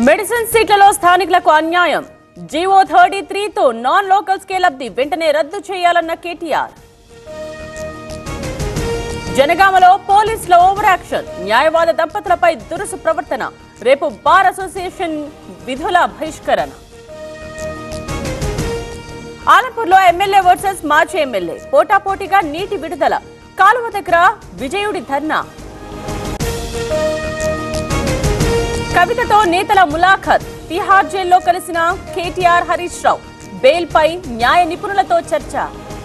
medicine సీట్లలో స్థానికులకు అన్యాయం జీవో థర్టీ త్రీతో నాన్ లోకల్ స్కేల్ లబ్ధి వెంటనే రద్దు చేయాలన్న కేటీఆర్ జనగామలో పోలీసుల ఓవర్ యాక్షన్ న్యాయవాద దంపతులపై దురుసు ప్రవర్తన రేపు బార్ అసోసియేషన్ విధుల బహిష్కరణ ఆలంపూర్లో ఎమ్మెల్యే వర్సెస్ మాజీ ఎమ్మెల్యే పోటాపోటీగా నీటి విడుదల కాలువ దగ్గర విజయుడి ధర్నా కవితతో నేతల ములాఖత్ తిహార్ జైల్లో కలిసిన కేటీఆర్ హరీష్ రావు బెయిల్ పై న్యాయ నిపుణులతో చర్చ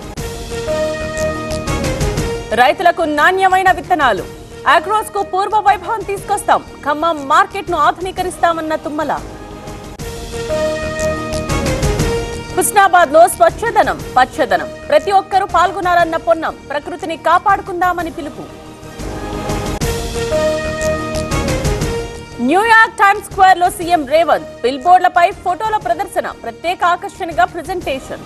రైతులకు నాణ్యమైన విత్తనాలు అగ్రోస్ కు పూర్వ వైభవం తీసుకొస్తాం ఖమ్మం మార్కెట్ ను ఆధునీకరిస్తామన్న తుమ్మల హుస్నాబాద్ లో స్వచ్ఛదనం పచ్చదనం ప్రతి ఒక్కరూ పాల్గొనాలన్న పొన్నం ప్రకృతిని కాపాడుకుందామని పిలుపు న్యూయార్క్ టైమ్స్ స్క్వేర్ లో సీఎం రేవంత్ బిల్ బోర్డులపై ఫోటోల ప్రదర్శన ప్రత్యేక ఆకర్షణగా ప్రెజెంటేషన్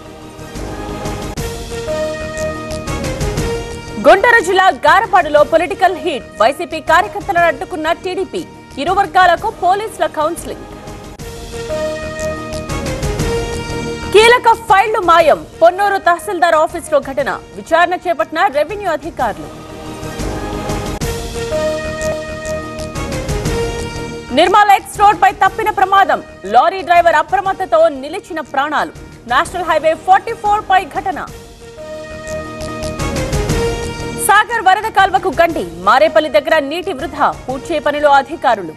గుంటూరు జిల్లా గారపాడులో పొలిటికల్ హీట్ వైసీపీ కార్యకర్తలను అడ్డుకున్న టీడీపీ ఇరు వర్గాలకు పోలీసుల కౌన్సిలింగ్ కీలక ఫైళ్లు మాయం పొన్నూరు తహసీల్దార్ ఆఫీసులో ఘటన విచారణ చేపట్టిన రెవెన్యూ అధికారులు నిర్మల్ ఎక్స్ రోడ్ పై తప్పిన ప్రమాదం లారీ డ్రైవర్ అప్రమత్తతో నిలిచిన ప్రాణాలు నేషనల్ హైవే ఫార్టీ ఫోర్ పై ఘటన సాగర్ వరద కాల్వకు గండి మారేపల్లి దగ్గర నీటి వృధా పూడ్చే పనిలో అధికారులు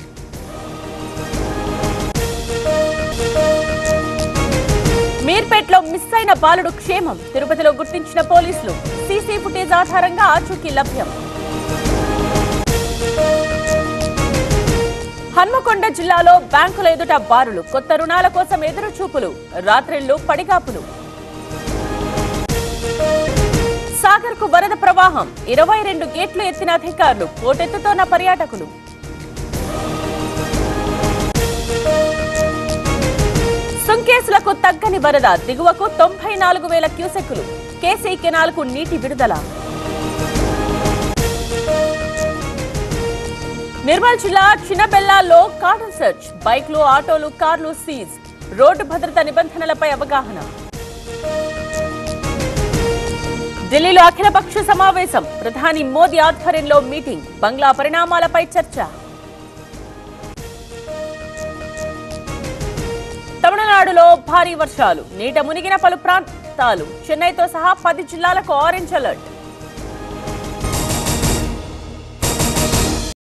మీర్పేట్లో మిస్ అయిన బాలుడు క్షేమం తిరుపతిలో గుర్తించిన పోలీసులు సీసీ ఫుటేజ్ ఆధారంగా ఆచూకీ లభ్యం హన్మకొండ జిల్లాలో బ్యాంకుల ఎదుట బారులు కొత్త రుణాల కోసం ఎదురు చూపులు రాత్రిళ్లు పడిగాపులు సాగర్ కు వరద ప్రవాహం ఇరవై రెండు గేట్లు ఎత్తిన అధికారులు పోటెత్తుతోన్న పర్యాటకులు సుంకేసులకు తగ్గని వరద దిగువకు తొంభై నాలుగు వేల క్యూసెక్కులు కేసీ కెనాల్కు నీటి విడుదల నిర్మల్ జిల్లా చిన్నబెల్లాల్లో కాటన్ సెర్చ్ బైక్లు ఆటోలు కార్లు సీజ్ రోడ్డు భద్రత నిబంధనలపై అవగాహన ఢిల్లీలో అఖిలపక్ష సమావేశం ప్రధాని మోదీ ఆధ్వర్యంలో మీటింగ్ బంగ్లా పరిణామాలపై చర్చ తమిళనాడులో భారీ వర్షాలు నీట మునిగిన పలు ప్రాంతాలు చెన్నైతో సహా పది జిల్లాలకు ఆరెంజ్ అలర్ట్